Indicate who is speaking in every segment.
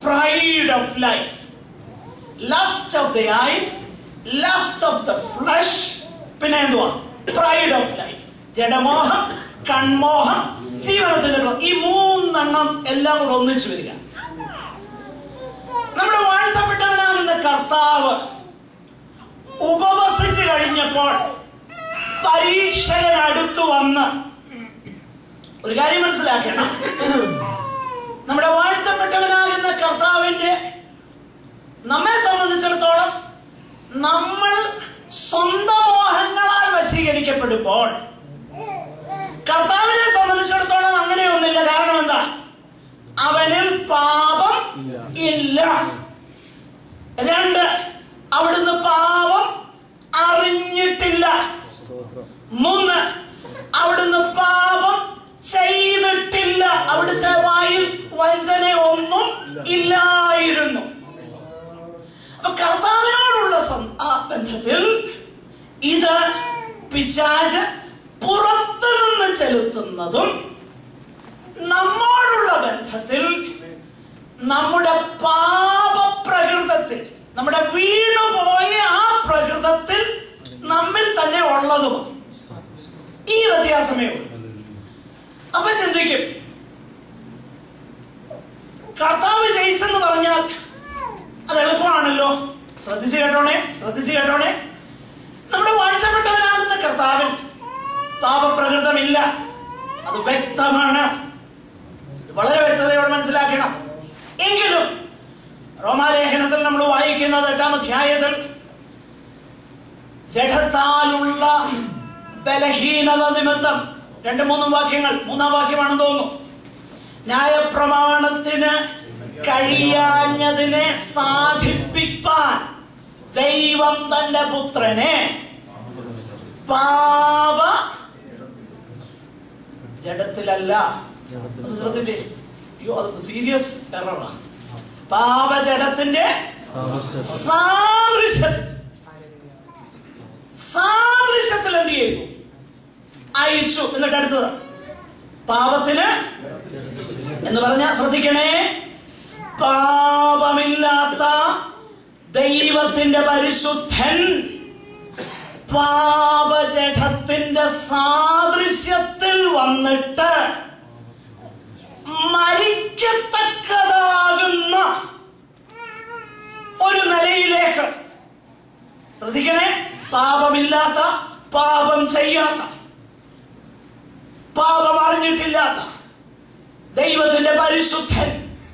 Speaker 1: pride of life, lust of the eyes, lust of the flesh, പിന്നെ എന്തുവാ pride of life ജഡമോഹം കൺമോഹം ജീവനത്തിന്റെ പ്ര- ഈ മൂന്നെണ്ണം എല്ലാം കൂടെ ഒന്നിച്ചു വരിക നമ്മുടെ വാഴ്ത്തപ്പെട്ടവനാകുന്ന കർത്താവ് ഉപവസിച്ചു കഴിഞ്ഞപ്പോൾ പരീക്ഷകൻ അടുത്തു വന്ന് ഒരു കാര്യം മനസ്സിലാക്കണം നമ്മുടെ വാഴ്ത്തപ്പെട്ടവനാകുന്ന കർത്താവിന്റെ നമ്മെ സംബന്ധിച്ചിടത്തോളം നമ്മൾ സ്വന്തം മോഹങ്ങളാൽ വശീകരിക്കപ്പെടുമ്പോൾ കർത്താവിനെ സംബന്ധിച്ചിടത്തോളം അങ്ങനെയൊന്നുമില്ല കാരണം എന്താ അവനിൽ പാപം ഇല്ല രണ്ട് അവിടുന്ന് പാപം അറിഞ്ഞിട്ടില്ല മൂന്ന് അവിടുന്ന് പാപം ചെയ്തിട്ടില്ല അവിടുത്തെ വായിൽ വഞ്ചന ഒന്നും ഇല്ലായിരുന്നു അപ്പൊ കർത്താവിനോടുള്ള സം- ആ ബന്ധത്തിൽ ഇത് പിശാച് പുറത്തു നിന്ന് ചെലുത്തുന്നതും നമ്മോടുള്ള ബന്ധത്തിൽ നമ്മുടെ പാപപ്രകൃതത്തിൽ നമ്മുടെ വീണുപോയ ആ പ്രകൃതത്തിൽ നമ്മിൽ തന്നെ ഉള്ളതുമാണ് ഈ വ്യത്യാസമേ ഉള്ളൂ അപ്പൊ ചിന്തിക്കും കർത്താവ് ജയിച്ചെന്ന് പറഞ്ഞാൽ അത് എളുപ്പമാണല്ലോ ശ്രദ്ധിച്ചു കേട്ടോണേ ശ്രദ്ധിച്ചു കേട്ടോണേ നമ്മുടെ വാഴ്ത്തപ്പെട്ടവനാകുന്ന കർത്താവിൽ പാപപ്രകൃതമില്ല അത് വ്യക്തമാണ് ഇത് വളരെ വ്യക്തതയോടെ മനസ്സിലാക്കണം എങ്കിലും റോമാലേഖനത്തിൽ നമ്മൾ വായിക്കുന്നത് എട്ടാം അധ്യായത്തിൽ ജഡത്താലുള്ള ബലഹീനത നിമിത്തം രണ്ട് മൂന്നും വാക്യങ്ങൾ മൂന്നാം വാക്യമാണെന്ന് തോന്നുന്നു ന്യായപ്രമാണത്തിന് കഴിയാഞ്ഞതിനെ സാധിപ്പിപ്പാൻ ദൈവം തന്റെ പുത്രനെ പാപ ജഡത്തിലല്ല അത് ശ്രദ്ധിച്ചേ അയ്യോ അത് സീരിയസ് എററാ പാപജഡത്തിന്റെ സാദൃശ്യത്തിൽ സാദൃശ്യത്തിൽ എന്ത് ചെയ്തു അയച്ചു എന്നിട്ട് അടുത്തത് പാപത്തിന് എന്ന് പറഞ്ഞാൽ ശ്രദ്ധിക്കണേ പാപമില്ലാത്ത ദൈവത്തിന്റെ പരിശുദ്ധൻ പാപജഠത്തിന്റെ സാദൃശ്യത്തിൽ വന്നിട്ട് മരിക്കത്തക്കതാകുന്ന ഒരു നിലയിലേക്ക് ശ്രദ്ധിക്കണേ പാപമില്ലാത്ത പാപം ചെയ്യാത്ത പാപം അറിഞ്ഞിട്ടില്ലാത്ത ദൈവത്തിന്റെ പരിശുദ്ധൻ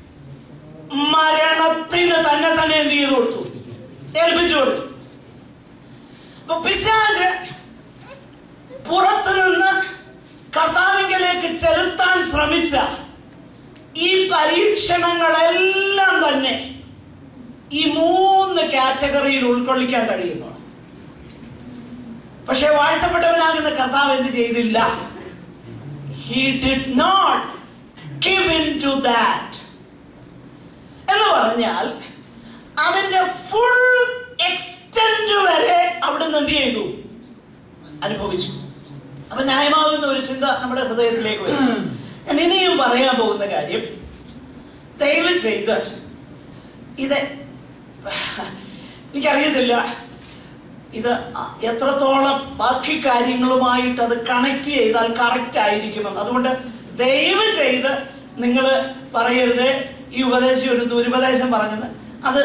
Speaker 1: മരണത്തിന് തന്നെ തന്നെ എന്ത് ചെയ്തു കൊടുത്തു ഏൽപ്പിച്ചു കൊടുത്തു അപ്പൊ പിശാച് പുറത്തു നിന്ന് കർത്താവിങ്കലേക്ക് ചെലുത്താൻ ശ്രമിച്ച ഈ പരീക്ഷണങ്ങളെല്ലാം തന്നെ ഈ മൂന്ന് കാറ്റഗറിയിൽ ഉൾക്കൊള്ളിക്കാൻ കഴിയുന്നു പക്ഷെ വാഴ്ത്തപ്പെട്ടവനാകുന്ന കർത്താവ് എന്ത് ചെയ്തില്ല he did not give in to that എന്ന് പറഞ്ഞാൽ അതിന്റെ ഫുൾ എക്സ്റ്റെന്റ് വരെ അവിടുന്ന് എന്ത് ചെയ്തു അനുഭവിച്ചു അപ്പൊ ന്യായമാകുന്ന ഒരു ചിന്ത നമ്മുടെ ഹൃദയത്തിലേക്ക് വരും ഞാൻ ഇനിയും പറയാൻ പോകുന്ന കാര്യം ദയവ് ചെയ്ത് ഇത് എനിക്കറിയത്തില്ല ഇത് എത്രത്തോളം ബാക്കി കാര്യങ്ങളുമായിട്ട് അത് കണക്ട് ചെയ്താൽ കറക്റ്റ് ആയിരിക്കുമെന്ന് അതുകൊണ്ട് ദയവ് ചെയ്ത് നിങ്ങൾ പറയരുത് ഈ ഉപദേശം ഒരു ദുരുപദേശം പറഞ്ഞത് അത്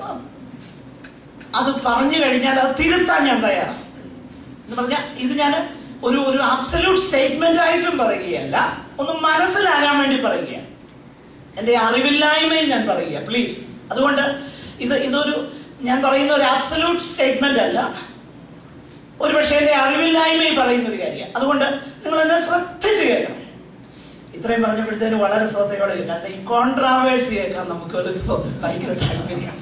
Speaker 1: അത് പറഞ്ഞു കഴിഞ്ഞാൽ അത് തിരുത്താൻ ഞാൻ തയ്യാറാണ് എന്ന് പറഞ്ഞാൽ ഇത് ഞാൻ ഒരു ഒരു അബ്സല്യൂട്ട് സ്റ്റേറ്റ്മെന്റ് ആയിട്ടും പറയുകയല്ല ഒന്ന് മനസ്സിലാകാൻ വേണ്ടി പറയുകയാണ് എന്റെ അറിവില്ലായ്മയും ഞാൻ പറയുക പ്ലീസ് അതുകൊണ്ട് ഇത് ഇതൊരു ഞാൻ പറയുന്ന ഒരു ആബ്സല്യൂട്ട് സ്റ്റേറ്റ്മെന്റ് അല്ല ഒരു പക്ഷേ എന്റെ അറിവില്ലായ്മയും പറയുന്ന ഒരു കാര്യമാണ് അതുകൊണ്ട് നിങ്ങൾ എന്നെ ശ്രദ്ധിച്ച് കേൾക്കണം ഇത്രയും പറഞ്ഞപ്പോഴത്തേന് വളരെ ശ്രദ്ധയോടെ കേൾക്കാം ഈ കോൺട്രാവേഴ്സി കേൾക്കാൻ നമുക്ക് ഒരു ഭയങ്കര താല്പര്യമാണ്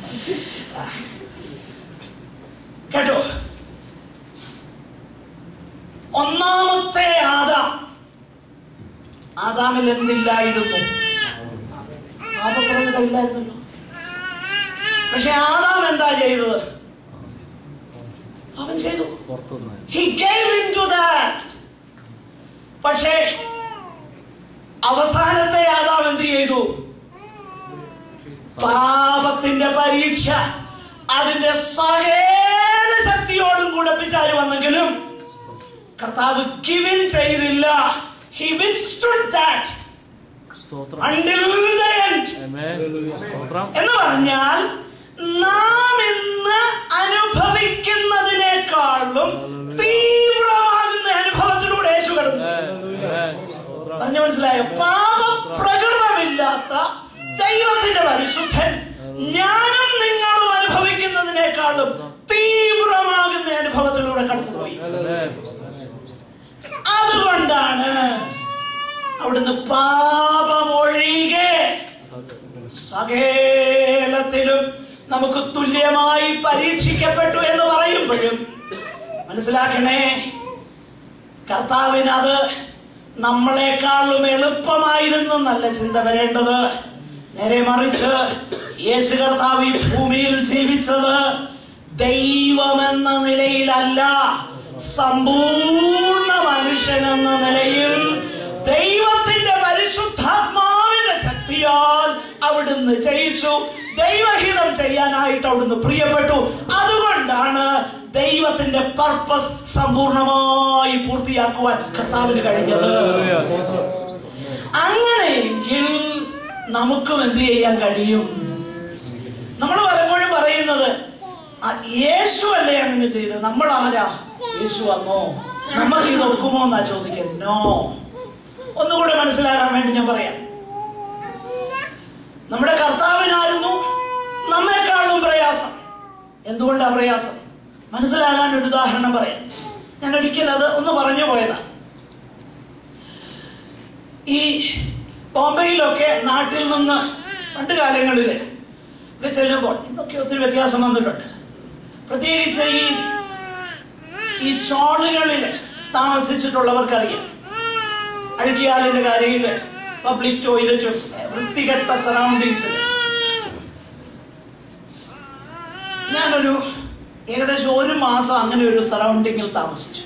Speaker 1: കേട്ടോ ഒന്നാമത്തെ ആദാം ആദാമിൽ എന്തില്ലായിരുന്നു പാപപ്രവണത ഇല്ലായിരുന്നല്ലോ പക്ഷെ ആദാം എന്താ ചെയ്തത് അവൻ ചെയ്തു He gave into that. പക്ഷേ അവസാനത്തെ ആദാം എന്ത് ചെയ്തു പാപത്തിന്റെ പരീക്ഷ അതിന്റെ സകല ശക്തിയോടും കൂടെ പിശാല് വന്നെങ്കിലും കർത്താവ് ഗിവിൻ ചെയ്തില്ല ഹി വിത്ത്സ്റ്റുഡ് ദാറ്റ്
Speaker 2: സ്തോത്രം
Speaker 1: until the end
Speaker 2: ആമേൻ സ്തോത്രം
Speaker 1: എന്ന് പറഞ്ഞാൽ നാം ഇന്ന് അനുഭവിക്കുന്നതിനേക്കാളും തീവ്രമാകുന്ന അനുഭവത്തിലൂടെ യേശു കടന്നു
Speaker 2: ആമേൻ സ്തോത്രം
Speaker 1: പറഞ്ഞു മനസ്സിലായോ പാപപ്രകൃതമില്ലാത്ത ദൈവത്തിന്റെ പരിശുദ്ധൻ ഞാനും നിങ്ങളും അനുഭവിക്കുന്നതിനേക്കാളും തീവ്രമാകുന്ന അനുഭവത്തിലൂടെ കടന്നുപോയി
Speaker 2: ആമേൻ
Speaker 1: അതുകൊണ്ടാണ് അവിടുന്ന് പാപമൊഴികെ സകലത്തിലും നമുക്ക് തുല്യമായി പരീക്ഷിക്കപ്പെട്ടു എന്ന് പറയുമ്പോഴും മനസ്സിലാക്കണേ കർത്താവിന് അത് നമ്മളെക്കാളും എളുപ്പമായിരുന്നു നല്ല ചിന്ത വരേണ്ടത് നേരെ മറിച്ച് യേശു കർത്താവ് ഈ ഭൂമിയിൽ ജീവിച്ചത് ദൈവമെന്ന നിലയിലല്ല സമ്പൂർണ്ണ മനുഷ്യൻ എന്ന നിലയിൽ ദൈവത്തിന്റെ പരിശുദ്ധാത്മാവിന്റെ ശക്തിയാൽ അവിടുന്ന് ജയിച്ചു ദൈവഹിതം ചെയ്യാനായിട്ട് അവിടുന്ന് പ്രിയപ്പെട്ടു അതുകൊണ്ടാണ് ദൈവത്തിന്റെ പർപ്പസ് സമ്പൂർണമായി പൂർത്തിയാക്കുവാൻ കർത്താവിന് കഴിഞ്ഞത് അങ്ങനെയെങ്കിൽ നമുക്കും എന്ത് ചെയ്യാൻ കഴിയും നമ്മൾ പലപ്പോഴും പറയുന്നത് "ആ, യേശു അല്ലേ അങ്ങനെ ചെയ്തത് നമ്മൾ ആരാ യേശു വന്നോ നമുക്ക് ഇത് ഒക്കുമോ എന്നാ ചോദിക്കുന്നത് നോ ഒന്നുകൂടെ മനസ്സിലാകാൻ വേണ്ടി ഞാൻ പറയാം നമ്മുടെ കർത്താവിനായിരുന്നു നമ്മെക്കാളും പ്രയാസം എന്തുകൊണ്ടാ പ്രയാസം മനസ്സിലാകാൻ ഒരു ഉദാഹരണം പറയാം ഞാൻ ഒരിക്കൽ അത് ഒന്ന് പറഞ്ഞു പോയതാ ഈ ബോംബെയിലൊക്കെ നാട്ടിൽ നിന്ന് പണ്ട് കാലങ്ങളിൽ ഒക്കെ ചെല്ലുമ്പോൾ ഇതൊക്കെ ഒത്തിരി വ്യത്യാസം വന്നിട്ടുണ്ട് പ്രത്യേകിച്ച് ഈ ഈ ചോളുകളിൽ താമസിച്ചിട്ടുള്ളവർക്കറിയാം അഴുകിയാലിന്റെ കരയില് പബ്ലിക് ടോയ്ലറ്റും വൃത്തികെട്ട സറൗണ്ടിങ്സിൽ ഞാനൊരു ഏകദേശം ഒരു മാസം അങ്ങനെ ഒരു സറൗണ്ടിങ്ങിൽ താമസിച്ചു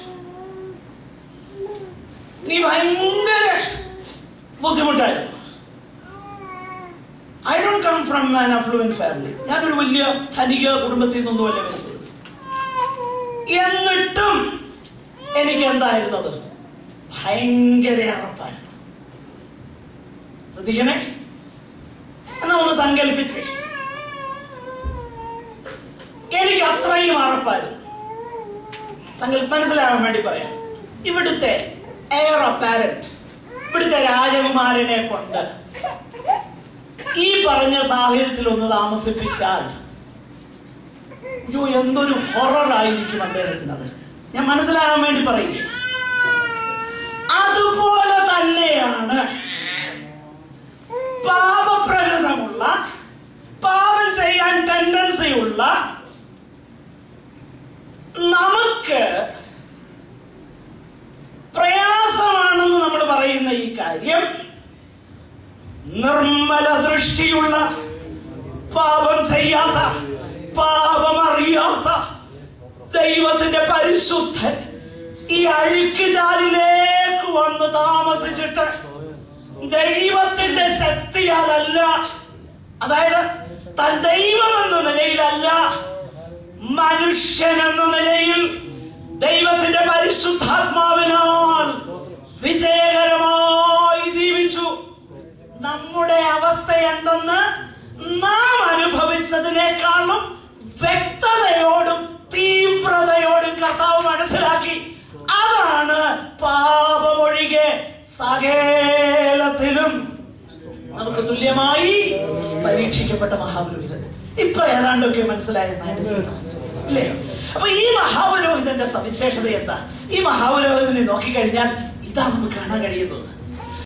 Speaker 1: നീ ഭയങ്കര ബുദ്ധിമുട്ടായിരുന്നു I don't come from an affluent family ഞാനൊരു വലിയ ധനിക കുടുംബത്തിൽ നിന്നൊന്നുമല്ല വരുന്നത് എന്നിട്ടും എനിക്ക് എന്തായിരുന്നത് ഭയങ്കര അറപ്പായിരുന്നു ശ്രദ്ധിക്കണേ എന്നാ ഒന്ന് സങ്കല്പിച്ചേ എനിക്ക് അത്രയും അറപ്പായിരുന്നു സങ്കല്പ മനസ്സിലാവാൻ വേണ്ടി പറയാം ഇവിടുത്തെ എയർ അപ്പാരന്റ് ഇവിടുത്തെ രാജകുമാരനെ കൊണ്ട് ഈ പറഞ്ഞ സാഹചര്യത്തിൽ ഒന്ന് താമസിപ്പിച്ചാൽ അയ്യോ എന്തൊരു ഹൊറർ ആയിരിക്കും അദ്ദേഹത്തിനത് ഞാൻ മനസ്സിലാകാൻ വേണ്ടി പറയുക അതുപോലെ തന്നെയാണ് പാപപ്രകൃതമുള്ള പാപം ചെയ്യാൻ ടെൻഡൻസി ഉള്ള നമുക്ക് പ്രയാസമാണെന്ന് നമ്മൾ പറയുന്ന ഈ കാര്യം നിർമ്മല ദൃഷ്ടിയുള്ള പാപം ചെയ്യാത്ത പാപമറിയാത്ത ദൈവത്തിന്റെ പരിശുദ്ധൻ ഈ അഴുക്ക് ജാലിലേക്ക് വന്ന് താമസിച്ചിട്ട് ദൈവത്തിന്റെ ശക്തിയാലല്ല അതായത് താൻ ദൈവം എന്ന നിലയിലല്ല മനുഷ്യൻ എന്ന നിലയിൽ ദൈവത്തിന്റെ പരിശുദ്ധാത്മാവിനാൽ വിജയകരമായി ജീവിച്ചു നമ്മുടെ അവസ്ഥ എന്തെന്ന് നാം അനുഭവിച്ചതിനേക്കാളും വ്യക്തതയോടും തീവ്രതയോടും കർത്താവ് മനസ്സിലാക്കി അതാണ് പാപമൊഴികെ സകലത്തിലും നമുക്ക് തുല്യമായി പരീക്ഷിക്കപ്പെട്ട മഹാപുരോഹിതൻ ഇപ്പൊ ഏതാണ്ടൊക്കെ മനസ്സിലായെന്നാണ് അല്ലേ അപ്പൊ ഈ മഹാപുരോഹിതന്റെ സവിശേഷത എന്താ ഈ മഹാപുരോഹിതനെ നോക്കിക്കഴിഞ്ഞാൽ ഇതാ നമുക്ക് കാണാൻ കഴിയുന്നത്